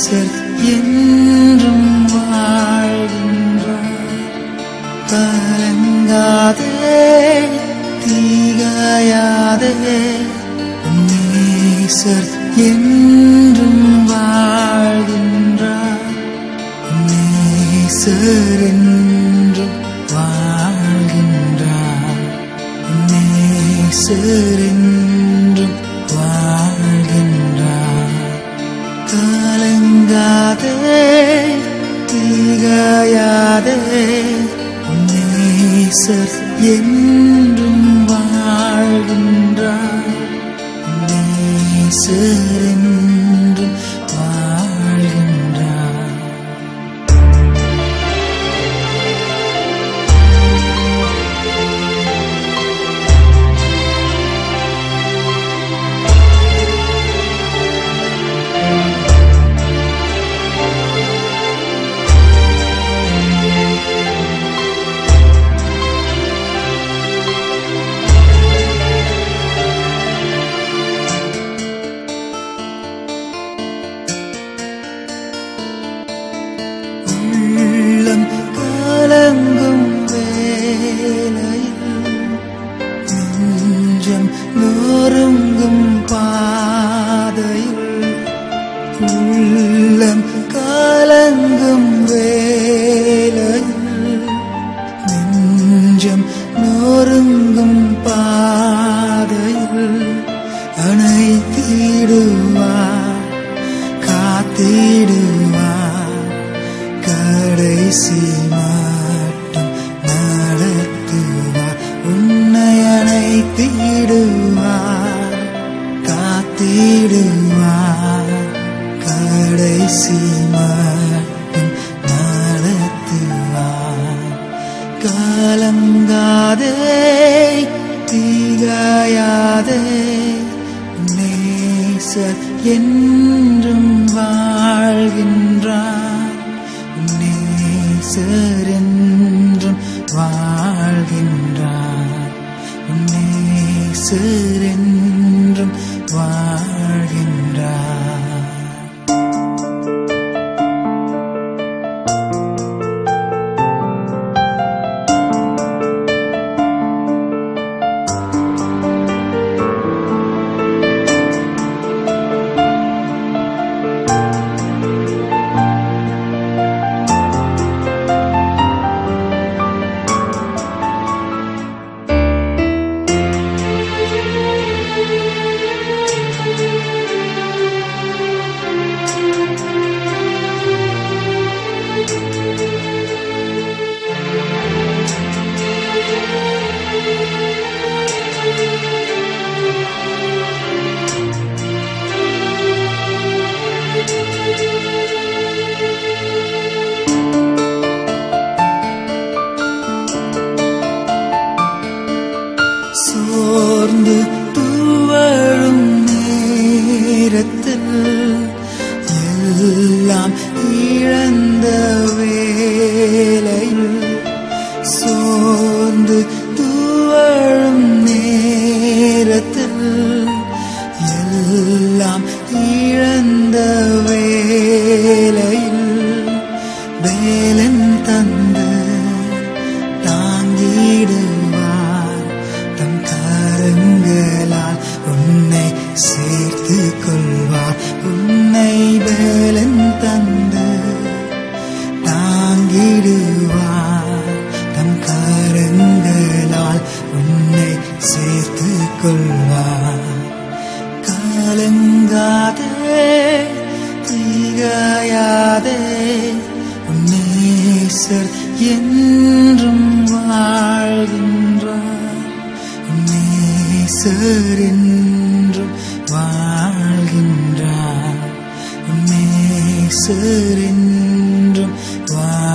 உன்னேசர் என்றும் வாழ்கின்றார் கலங்காதே தீகாயாதே உன்னேசர் என்றும் வாழ்கின்றார் உன்னேசர் என்றும் வாழ்கின்றார் உன்னேசர் என்றும் வாழ்கின்றார் கலங்காதே தீகாயாதே உன்னேசர் என்றும் வாழ்கின்றார் உன்னேசர் என்றும் வாழ்கின்றார் உள்ளம் கலங்கும் வேளையில் நெஞ்சம் நொறுங்கும் பாதையில் உள்ளம் கலங்கும் வேளையில் நெஞ்சம் நொறுங்கும் பாதையில் அணைத்திடுவார் காத்திடுவார் கடைசி மட்டும் நடத்துவார் உன்னை அணைத்திடுவார் காத்திடுவார் கடைசி மட்டும் நடத்துவார் கலங்காதே தீகாயாதே நேசர் என்றும் வாழ்கின்றார் நேசர் என்றும் வாழ்கின்றார் நேசர் என்றும் வாழ்கின்றார் சோர்ந்து துவழும் நேரத்தில் எல்லாம் இழந்த வேளையில் சோர்ந்து துவழும் நேரத்தில் எல்லாம் இழந்த வேளையில் வேலன் தந்து தாங்கிடுவார் தம் கரங்களால் உன்னை சேர்த்து கொள்வார் உன்னை வேலன் தந்து தாங்கிடுவார் தம் கரங்களால் உன்னை சேர்த்து கொள்வார் கலங்காதே தீகாயாதே உன்னேசர் என்றும் வாழ்கின்றார் உன்னேசர் என்றும் வாழ்கின்றார் உன்னேசர் என்றும் வாழ்கின்றார்